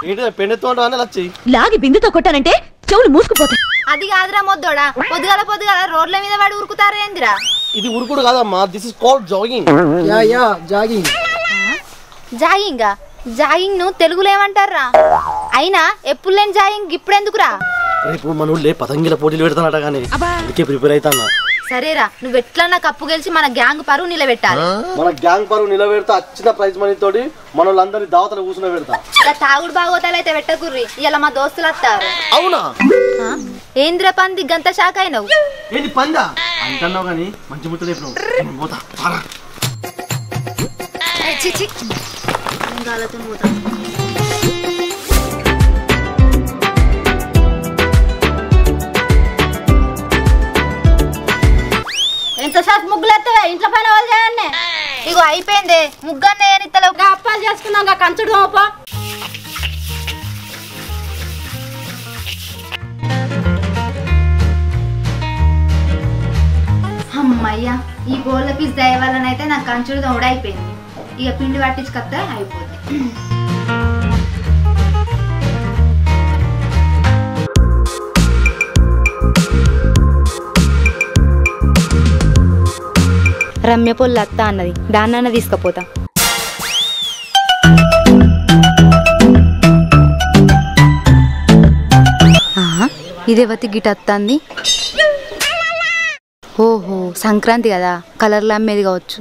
ఏంటి పెండెత్తు అంటే లచ్చి లాగి బిందుతో కొట్టానంటే చెవులు మూసుకుపోతాయి అది కాదురా మొద్దోడా పొద్దుగాల పొద్దుగాల రోడ్ల మీద వాడు ఉరుకుతారా ఏందిరా ఇది ఉరుకుడు కాదమ్మా this is called jogging ya ya jogging jogging jogging ను తెలుగులో ఏమంటారా అయినా ఎప్పుడు లేని జాగింగ్ ఇప్పుడు ఎందుకురా రేపు మన ఊళ్ళే పతంగిల పోటీలు పెడతానట కానీ అందుకే ప్రిపేర్ అవుతానా సరేరా నువ్వు ఎట్లన్నా కప్పు గెలిచి మన గ్యాంగ్ పరువు నిలబెట్టాలి మన గ్యాంగ్ పరువు నిలబెడతా వచ్చిన ప్రైజ్ మనీ తోటి మన వాళ్ళందరి దావతలు కూర్చుని పెడతా ఇలా తాగుడు బాగోతాలు అయితే పెట్టకుర్రి ఇలా మా దోస్తులు వస్తారు అవునా ఆ? ఏంద్ర పంది గంత షాక్ అయినవు ఏంటి పందా అంటున్నావు కానీ మంచి ముట్ట రేపు నేను పోతా రారా. ఏ, ఛీ, ఛీ. నేను గాలతో పోతా. ఎంతసేపు ముగ్గులు ఎత్తవే ఇంట్లో పని వాళ్ళు చేయండి ఇగో అయిపోయింది ముగ్గన్న ఏనిత్తలేవు అప్పాలు చేసుకున్నాం కంచుడు మోపా అమ్మయ్యా ఈ గోళ్ళ పీస్ దయ వల్లనైతే నాకు కంచుడు దౌడ అయిపోయింది ఇక పిండి పట్టించుకొస్తే అయిపోద్ది రమ్య పొల్లు అత్త అన్నది దాన్నన్న తీసుకపోతా ఇదేవతి గిట అత్తంది ఓహో సంక్రాంతి కదా కలర్లు అమ్మేది కావచ్చు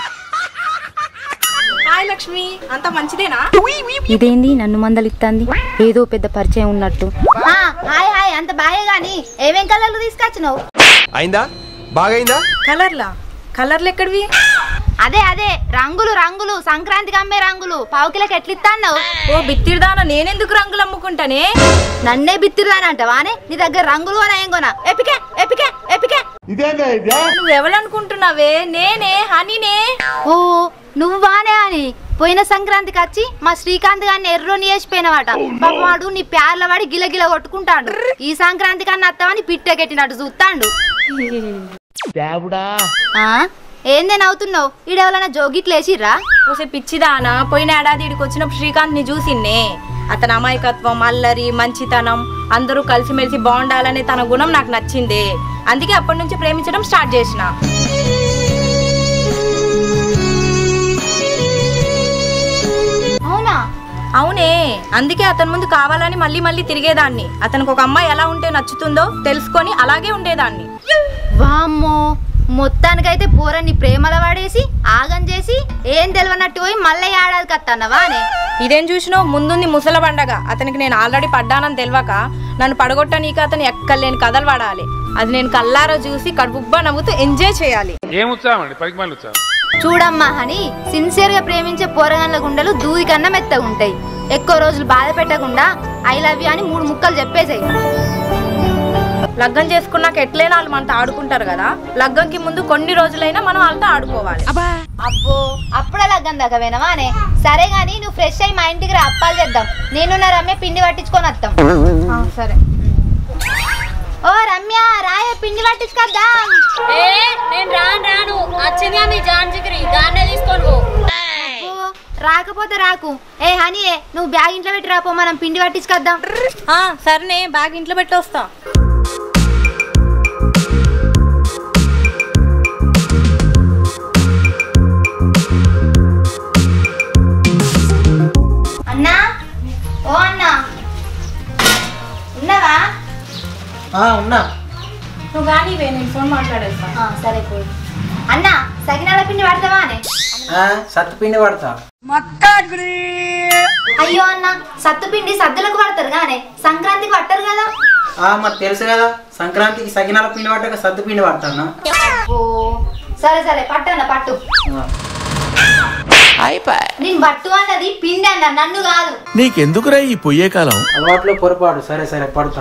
హాయ్ లక్ష్మి అంత మంచిదేనా ఇదేంది నన్ను మందలిత్తాంది ఏదో పెద్ద పరిచయం ఉన్నట్టు హాయ్ హాయ్ అంత బాయే గాని ఏమేం కలర్లు తీసుకొచ్చినావు అయిందా బాగైందా కలర్లా కలర్లు ఎక్కడివి అదే అదే రంగులు రంగులు సంక్రాంతికి అమ్మే రంగులు పావుకిలకు ఎట్లిస్తాన్నావు ఓ బిత్తిరిదాన నేనెందుకు రంగులు అమ్ముకుంటానే నన్నే బిత్తిరుదానంటవానే నీ దగ్గర రంగులు కొనా ఏం కొనా ఎపికే ఎపికే ఎపికే నువ్వు ఎవరనుకుంటున్నావే నేనే హనీనే ఓ నువ్వానే అని పోయిన సంక్రాంతికి వచ్చి మా శ్రీకాంత్ గారిని ఎర్రోని వేసిపోయినవాట వాడు నీ ప్యార్ల వాడి గిలగిల కొట్టుకుంటాడు ఈ సంక్రాంతి కన్నా అత్తమని పిట్టెకెట్టినట్టు చూస్తాడు ఆ? ఏందే నవ్వుతున్నావు ఈడెవలన్నా జోగిట్లు వేసిర్రా ఓసే పిచ్చిదానా పోయిన ఏడాది ఇడికి వచ్చినప్పుడు శ్రీకాంత్ ని చూసిన్నే అతని అమాయకత్వం అల్లరి మంచితనం అందరూ కలిసిమెలిసి బాగుండాలనే తన గుణం నాకు నచ్చిందే అందుకే అప్పటి నుంచి ప్రేమించడం స్టార్ట్ చేసిన అవునా అవునే అందుకే అతని ముందు కావాలని మళ్ళీ మళ్ళీ తిరిగేదాన్ని అతనికి ఒక అమ్మాయి ఎలా ఉంటే నచ్చుతుందో తెలుసుకొని అలాగే ఉండేదాన్ని వామ్మో మొత్తానికైతే పోరని ప్రేమల వాడేసి ఆగం చేసి ఏం తెలియనట్టు పోయి మళ్ళీ ఏడాది కత్తన్నవా అని ఇదేం చూసినావు ముందుంది ముసల పండగ అతనికి నేను ఆల్రెడీ పడ్డానని తెలియక నన్ను పడగొట్టనీకి అతను ఎక్కలేని కథలు పడాలి అది నేను కల్లారా చూసి కడుపుబ్బా నవ్వుతూ ఎంజాయ్ చేయాలి ఏం ఉత్సాహం అండి పనికి మళ్ళీ ఉత్సాహం చూడమ్మా అని సిన్సియర్ గా ప్రేమించే పోరగాన్ల గుండెలు దూది కన్నా మెత్తగా ఉంటాయి ఎక్కువ రోజులు బాధ పెట్టకుండా ఐ లవ్ యూ అని మూడు ముక్కలు చెప్పేసాయి లగ్గం చేసుకున్నాక ఎట్లైనా వాళ్ళు మనతో ఆడుకుంటారు కదా లగ్గంకి ముందు కొన్ని రోజులైనా మనం వాళ్ళతో ఆడుకోవాలి అబ్బో అప్పుడే లగ్గం దాకా వినవా అనే సరే గాని నువ్వు ఫ్రెష్ అయ్యి మా ఇంటికి రా అప్పాలు చేద్దాం నేను నా రమ్య పిండి పట్టించుకొని వస్తాం సరే ఓ రమ్య రాయ పిండి పట్టించుకొద్దాం నేను రాను రాను వచ్చింది నీ జాన్ జిగిరి దాన్నే తీసుకొని పో అబ్బో, రాకపోతే రాకు ఏ హనీ నువ్వు బ్యాగ్ ఇంట్లో పెట్టి రాపో మనం పిండి పట్టించుకొద్దాం ఆ, సరేనే బ్యాగ్ ఇంట్లో పెట్టి వస్తా అన్నా ఓ అన్నా ఉన్నావా ఉన్నా నువ్వు కానీ నేను ఫోన్ మాట్లాడేస్తా ఆ, సరే పోయి అన్నా సగినాల పిండి పడతావా అనే సత్తుపిండి పడతా అయ్యో అన్న సత్తు పిండి సద్దులకు పడతారు గానే సంక్రాంతికి పట్టరు కదా మాకు తెలుసు కదా సంక్రాంతికి సకినాల పిండి పట్టాక సత్తు పిండి పడతాను ఓ సరే సరే పట్టన్న పట్టు నేను పట్టు అన్నది పిండి అన్న నన్ను కాదు నీకెందుకురా ఈ పొయ్యే కాలం అలవాట్లో పొరపాటు సరే సరే పడతా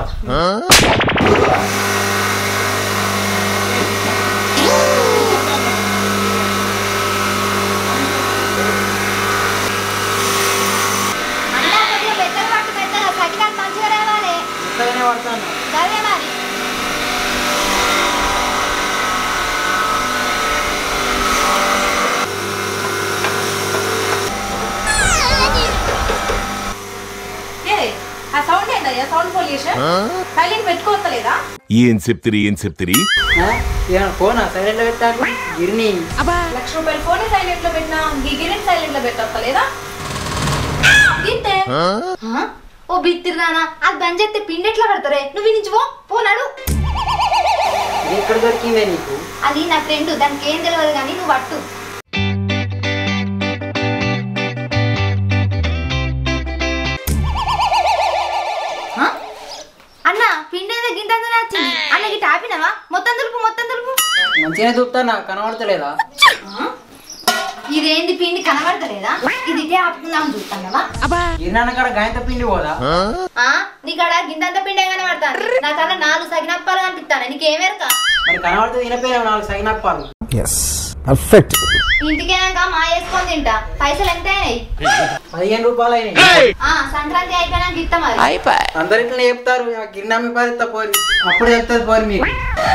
అన్నా కొద్దిగా పెద్దగా పట్టు పెద్దగా సగినాలు మంచిగా రావాలి ఎంతగానే పడతాను సరే మరి ఏ వస్తలేదా సౌండ్ పొల్యూషన్ సైలెంట్ పెట్టుకోవట్లేదా ఏం చెప్తిరి ఏం చెప్తిరి ఫోనా సైలెంట్ పెట్టాను గిరిని లక్ష రూపాయల ఫోన్ సైలెంట్ లో పెట్టినా గిగిరిని సైలెంట్ లో పెట్టలేదా గింతే ఆ? ఓ బిత్తిరిదానా అది బంద్ చేస్తే పిండి ఎట్లా కడతారే నువ్వు నుంచి పో పోనాడు ఇది ఎక్కడ దొరికిందే నీకు అది నా ఫ్రెండ్ దానికి ఏం తెలియదు కానీ నువ్వు పట్టు ఆ? అన్న పిండి ఏదో గింత వచ్చింది అన్న గిట్ట ఆపినవా మొత్తం తులుపు మొత్తం తులుపు మంచిగానే చూపుతానా కనబడతలేదా ఇదేంది పిండి కనబడతలేదా ఇది ఇటే ఆపుకుందాం చూస్తానవా గిరినాన్న కాడ గాయంత పిండి పోదా ఆ నీకాడ గింతంత పిండే కనబడతాను నా కళ్ళ నాలుగు సగినప్పాలు కనిపిస్తాను నీకేమేరక మరి కనబడితే తినపోయినా నాలుగు సగినప్పాలు ఇంటికేనాక మా వేసుకొని తింటా పైసలు ఎంత అయినాయి పదిహేను రూపాయలు అయినాయి ఆ సంక్రాంతి అయిపోయినాక ఇస్తా మరి అందరిట్లో చెప్తారు ఆ గిరినమ్మి పరిత పోరి అప్పుడు చెప్తుంది పోరి మీకు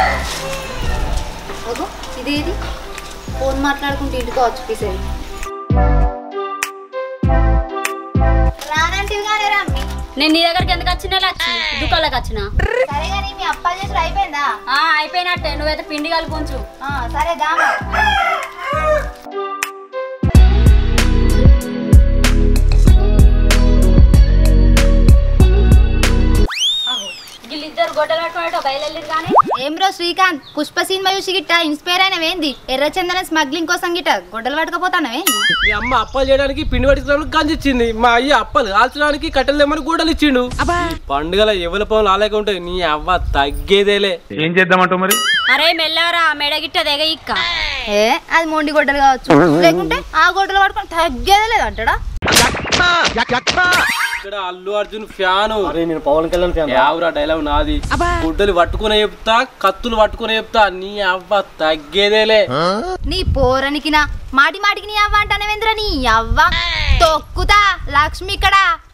ఓహో, ఇది ఇది ఫోన్ మాట్లాడుకుంటూ ఇంటికోవచ్చు పీసేది రానంటివి కానీ రమ్మి నేను నీ దగ్గరికి ఎందుకు వచ్చినా లచ్చి దుకాణంలోకి వచ్చిన సరే కానీ మీ అప్ప చేసుడు అయిపోయిందా ఆ అయిపోయినట్టే నువ్వైతే పిండి కలిపి ఉంచు ఆ, సరే దామా వీళ్ళిద్దరు గొడ్డలు పట్టుకున్నట్టు బయలుదేరి కానీ ఏం బ్రో శ్రీకాంత్ పుష్ప సినిమా చూసి గిట్ట ఇన్స్పైర్ అయినవేంది ఎర్రచందన స్మగ్లింగ్ కోసం గిట్ట గొడ్డలు పట్టుకపోతానవేంది మీ అమ్మ అప్పాలు చేయడానికి పిండి పట్టుకోవడానికి గంజి ఇచ్చింది మా అయ్య అప్పలు కాల్చడానికి కట్టెలు తెమ్మని గూడలు ఇచ్చిండు ఈ పండుగల ఎవరి పనులు అలాగే ఉంటాయి నీ అవ్వ తగ్గేదేలే ఏం చేద్దామంటావు మరి అరే మెల్లవరా మెడగిట్ట తెగ ఇక్క ఏ అది మొండి గొడ్డలు కావచ్చు లేకుంటే ఆ గొడ్డలు పట్టుకొని తగ్గేదే లేదు అంటాడా ఇక్కడ అల్లు అర్జున్ ఫ్యాను అరే నేను పవన్ కళ్యాణ్ ఫ్యాన్ యావురా డైలాగ్ నాది గుడ్డలు పట్టుకునే చెప్తా కత్తులు పట్టుకునే చెప్తా నీ అవ్వ తగ్గేదేలే నీ పోరనికి నా మాటి మాటికి నీ అవ్వ అంటానేవేంద్ర నీ అవ్వ తొక్కుతా లక్ష్మి ఇక్కడ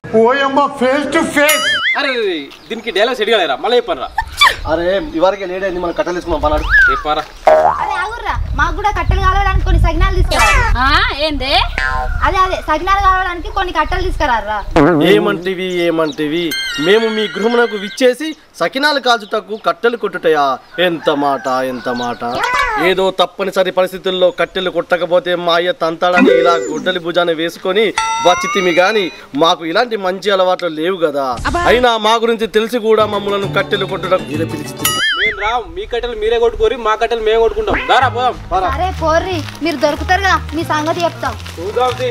అరే దీనికి డైలాగ్ సెట్ కాలేరా మళ్ళీ చెప్పనరా అరే ఇవరకే లేట్ అయింది మనం కట్టలు తీసుకున్నాం పలాడు చెప్పారా అదే ఆగుర్రా మాకు కూడా కట్టెలు కావాలని కొన్ని సగినాలు తీసుకురారు ఆ, ఏందే అదే అదే సగినాలు కావడానికి కొన్ని కట్టెలు తీసుకురారా ఏమంటివి ఏమంటివి మేము మీ గృహమునకు విచ్చేసి సకినాలు కాల్చుటకు కట్టెలు కొట్టుటయా ఎంత మాట ఎంత మాట ఏదో తప్పనిసరి పరిస్థితుల్లో కట్టెలు కొట్టకపోతే మా అయ్య తంతాడని ఇలా గుడ్డలి భుజాన్ని వేసుకొని వచ్చితిమి గాని మాకు ఇలాంటి మంచి అలవాట్లు లేవు కదా అయినా మా గురించి తెలిసి కూడా మమ్మల్ని కట్టెలు కొట్టడం మీరే పిలిచి మేము రాం మీ కట్టెలు మీరే కొట్టుకోరి మా కట్టెలు మేము కొట్టుకుంటాం దారా పోదాం అరే పోర్రి మీరు దొరుకుతారుగా మీ సంగతి చెప్తాం చూద్దాం తీ.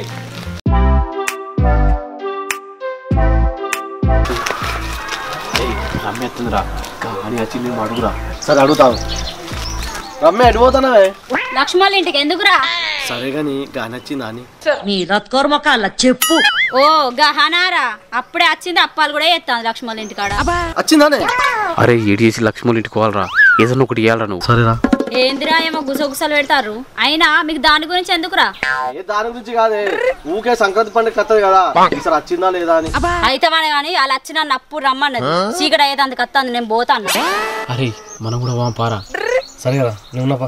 రమ్య ఎత్తుందిరా కానీ వచ్చింది నేను అడుగురా సరే అడుగుతాను రమ్య ఎడిపోతానవే లక్ష్మణ్ ఇంటికి ఎందుకురా సరే గాని గాని వచ్చిందా అని నీ రత్కోర్మకాల చెప్పు ఓ గహనారా అప్పుడే వచ్చింది అప్పాలు కూడా ఎత్తాను లక్ష్మణ్ ఇంటికాడ వచ్చిందానే అరే ఏడు చేసి లక్ష్మణ్ ఇంటికి పోవాలరా ఏదన్నా ఒకటి ఇవ్వాలరా నువ్వు సరేరా ఏందిరా ఏమో గుసగుసలు పెడతారు అయినా మీకు దాని గురించి ఎందుకురా ఏ దాని గురించి కాదే ఊకే సంక్రాంతి పండుగ కత్తది కదా ఈసారి వచ్చిందా లేదా అని అయితే మన కానీ వాళ్ళు వచ్చిన నప్పు రమ్మన్నది చీకటి అయ్యేదానికి వస్తుంది నేను పోతాను అరే మనం కూడా వాం పారా సరే కదా నేను ఉన్నపా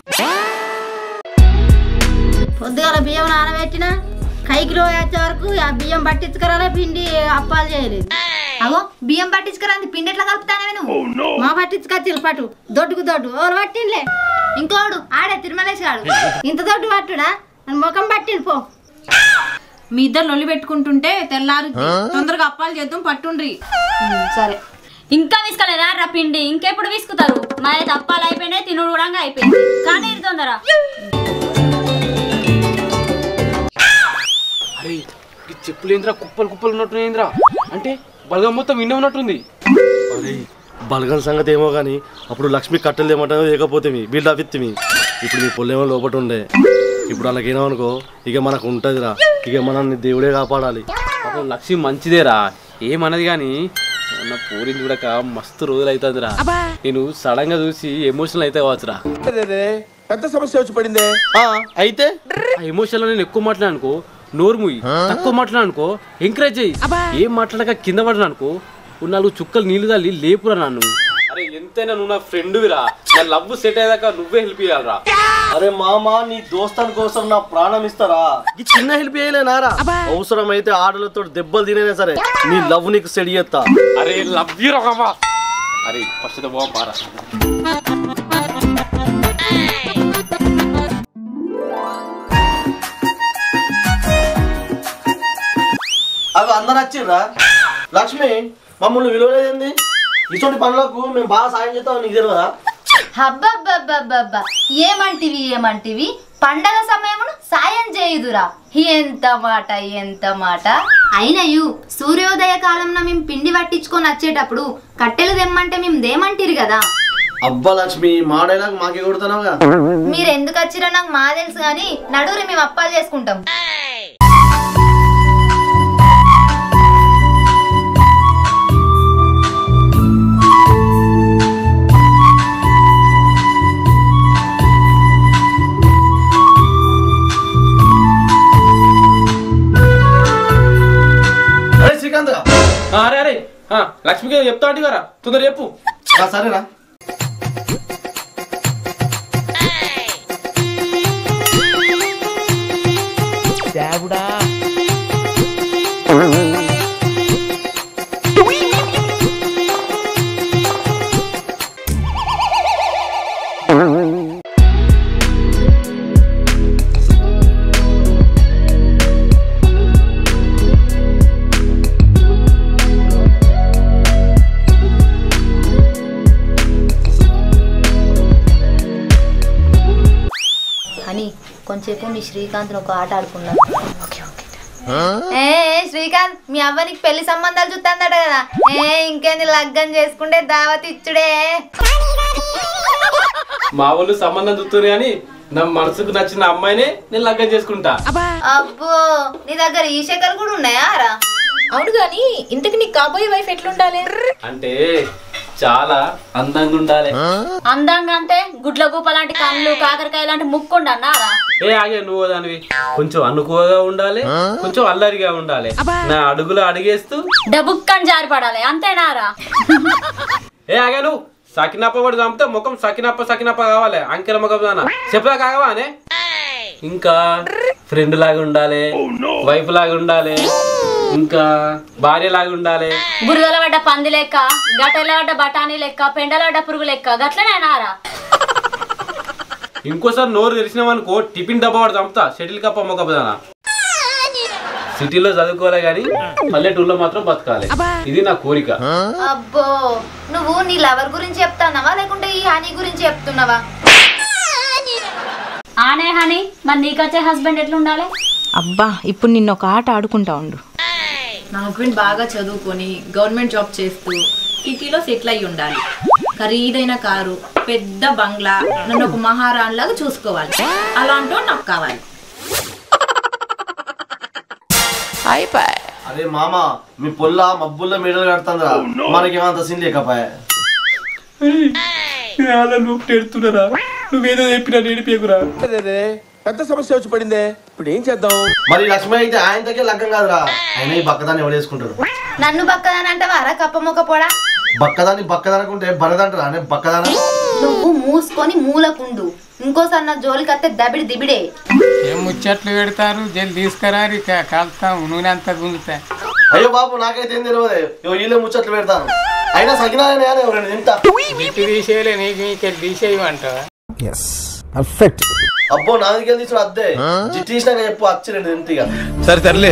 పొద్దుగాల బియ్యం నానబెట్టిన కైకిలో వచ్చే వరకు ఆ బియ్యం పట్టించుకురాలే పిండి అప్పాలు చేయలేదు అగో బియ్యం పట్టించుకురా పిండి ఎట్లా కలుపుతానవే నువ్వు మా పట్టించుకొచ్చి పట్టు దొడ్డుకు దొడ్డు ఓరు పట్టిండ్లే ఇంకోడు ఆడే తిరుమలేసి గాడు ఇంత దొడ్డు పట్టుడా నన్ను ముఖం పట్టిండు పో మీ ఇద్దరు లొల్లి పెట్టుకుంటుంటే తెల్లారు తొందరగా అప్పాలు చేద్దాం పట్టుండ్రి సరే ఇంకా విసుకలేదా రా పిండి ఇంకెప్పుడు విసుకుతారు మా అయితే అప్పాలు అయిపోయినాయి తినుడు కూడా అయిపోయింది కానీ ఇది తొందర అరే ఈ చెప్పులు ఏంద్రా కుప్పలు కుప్పలు ఉన్నట్టు ఏంద్రా అంటే బలగం మొత్తం విన్న ఉన్నట్టుంది అరే బలగన్ సంగతి ఏమో కానీ అప్పుడు లక్ష్మి కట్టెలు ఏమంటారో లేకపోతే మీ బిల్డ్ అవిత్తిమి ఇప్పుడు మీ పొల్లేమో లోపట ఉండే ఇప్పుడు అలాగ ఏమనుకో ఇక మనకు ఉంటుందిరా ఇక మనల్ని దేవుడే కాపాడాలి పాపం లక్ష్మి మంచిదేరా ఏమన్నది కానీ మొన్న పూరిని చూడక మస్తు రోజులు అవుతుందిరా నేను సడన్ గా చూసి ఎమోషనల్ అయితే కావచ్చురా పెద్ద సమస్య వచ్చి పడిందే ఆ, అయితే ఆ ఎమోషన్ లో నేను ఎక్కువ మాట్లాడనుకో నోరు ముయ్యి తక్కువ మాట్లాడనుకో ఎంకరేజ్ చెయ్యి ఏం మాట్లాడక కింద పడను అనుకో ఓ నాలుగు చుక్కలు నీళ్లు తల్లి లేపురా నన్ను అరే ఎంతైనా నువ్వు నా ఫ్రెండ్విరా నా లవ్ సెట్ అయ్యాక నువ్వే హెల్ప్ చేయాలరా అరే మామ నీ దోస్తాన్ కోసం నా ప్రాణం ఇస్తారా ఈ చిన్న హెల్ప్ చేయలేనారా అవసరమైతే ఆటలతో దెబ్బలు తినేనా సరే నీ లవ్ నీకు సెడి చేస్తా అరే లవ్ యూ రకమా అరే ఫస్ట్ బాగా పారా అవి అందరు వచ్చిర్రా లక్ష్మి మమ్మల్ని విలువలేదండి ఇటువంటి పనులకు మేము బాగా సాయం చేస్తాం నీకు తెలియదా హబ్బబ్బబ్బబ్బబ్బా ఏమంటివి ఏమంటివి పండగ సమయమును సాయం చేయుదురా ఎంత మాట ఎంత మాట అయినయు సూర్యోదయ కాలంలో మేము పిండి పట్టించుకొని వచ్చేటప్పుడు కట్టెలు తెమ్మంటే మేము దేమంటిరు కదా అబ్బా లక్ష్మి మా డైలాగ్ మాకే కొడుతున్నావుగా మీరు ఎందుకు వచ్చిరో నాకు మా తెలుసు కానీ నడువురి మేము అప్పాలు చేసుకుంటాం అరే శ్రీకాంత్ గా. ఆ, అరే అరే ఆ, లక్ష్మికి చెప్తా అంటే కదా తొందర చెప్పు ఆ, సరేనా అని కొంచెంసేపు మీ శ్రీకాంత్ ఒక ఆట ఆడుకున్నాం ఏ ఏ, శ్రీకాంత్ మీ అవ్వ నీకు పెళ్లి సంబంధాలు చూస్తాందట కదా ఏ ఇంకేంది లగ్గం చేసుకుంటే దావత్ ఇచ్చుడే మా వాళ్ళు సంబంధం చూస్తారు కానీ నా మనసుకు నచ్చిన అమ్మాయినే నేను లగ్గం చేసుకుంటా అబ్బో నీ దగ్గర ఈ శకలు కూడా ఉన్నాయా రా అవును గాని ఇంతకు నీ కాబోయే వైఫ్ ఎట్లుండాలి అంటే చాలా అందంగా ఉండాలి అందంగా అంటే గుడ్ల గూప లాంటి కళ్ళు కాకరకాయ లాంటి ముక్కుండ అన్నారా ఏ ఆగే నువ్వు దానివి కొంచెం అనుకువగా ఉండాలి కొంచెం అల్లరిగా ఉండాలి నా అడుగులు అడిగేస్తూ డబుక్కని జారి పడాలి అంతేనారా ఏ ఆగే నువ్వు సకినప్ప కూడా చంపితే ముఖం సకినప్ప సకినప్ప కావాలి అంకెల ముఖం దానా చెప్పా కావానే ఇంకా ఫ్రెండ్ లాగా ఉండాలి వైఫ్ లాగా ఉండాలి ఇంకా భార్య లాగా ఉండాలి బురదల పడ్డ పంది లెక్క గటల పడ్డ బఠానీ లెక్క పెండల పడ్డ పురుగు లెక్క గట్లనేనారా ఇంకోసారి నోరు తెరిచినామనుకో టిఫిన్ డబ్బా వాడు చంపుతా షటిల్ కప్ప మొక్క దానా సిటీలో చదువుకోలే కానీ పల్లెటూరులో మాత్రం బతకాలి ఇది నా కోరిక అబ్బో నువ్వు నీ లవర్ గురించి చెప్తానవా లేకుంటే ఈ హనీ గురించి చెప్తున్నావా ఆనే హని మరి నీకొచ్చే హస్బెండ్ ఎట్లుండాలి అబ్బా ఇప్పుడు నిన్న ఒక ఆట ఆడుకుంటా ఉండు నా హస్బెండ్ బాగా చదువుకొని గవర్నమెంట్ జాబ్ చేస్తూ సిటీలో సెటిల్ అయి ఉండాలి ఖరీదైన కారు పెద్ద బంగ్లా నన్ను ఒక మహారాణి లాగా చూసుకోవాలి అలాంటో నాకు కావాలి అరే మామ మీ పొల్ల మబ్బుల్లో మెడలు కడుతుందిరా మనకేమంత సీన్ లేకపోయా నువ్వు పెడుతున్నారా నువ్వేదో చెప్పినా నేడిపేకురా అదే పెద్ద సమస్య వచ్చి పడిందే ఇప్పుడు ఏం చేద్దాం మరి లక్ష్మి అయితే ఆయన దగ్గర లగ్గం కాదురా ఆయన ఈ బక్కదాన్ని ఎవడేసుకుంటాడు నన్ను బక్కదాని అంటావా రా కప్ప మొక్క పోడా బక్కదాన్ని బక్కదనుకుంటే బరదంటారా అనే బక్కదాన నువ్వు మూసుకొని మూలకుండు ఇంకోసారి నా జోలికి వస్తే దబిడి దిబిడే ఏం ముచ్చట్లు పెడతారు జల్ది తీసుకురారి కలుతాం నూనె అంతా గుంజుతా అయ్యో బాబు నాకైతే ఏం తెలియదు ఇగో వీళ్ళే ముచ్చట్లు పెడతాను అయినా సగినాయన ఎవరండి తింటా ఇటు తీసేయలే నీకు నీకెళ్ళి తీసేయమంటావా పర్ఫెక్ట్ అబ్బో నా దగ్గర తీసుకుని అద్దే జిట్టి తీసినాక చెప్పు వచ్చి రెండు తింటిగా సరే తరలే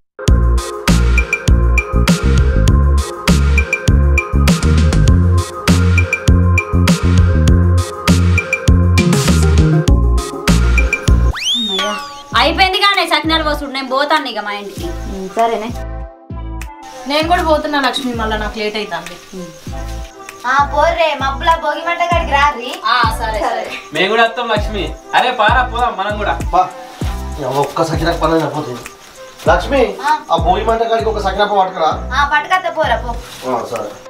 అయిపోయింది కానీ సకినాలు పోసుడు నేను పోతాను ఇక మా ఇంటికి సరేనే నేను కూడా పోతున్నా లక్ష్మి మళ్ళీ నాకు లేట్ అవుతుంది ఆ పోర్రే మబ్బుల భోగి మంట కాడికి రారి ఆ, సరే సరే మేము కూడా వస్తాం లక్ష్మి అరే పారా పోదాం మనం కూడా బా ఒక్క సకినప్ప పని అయిపోతుంది లక్ష్మి ఆ భోగి మంట కాడికి ఒక సకినప్ప పట్టుకురా ఆ పట్టుకత్త పోరా పో ఆ, సరే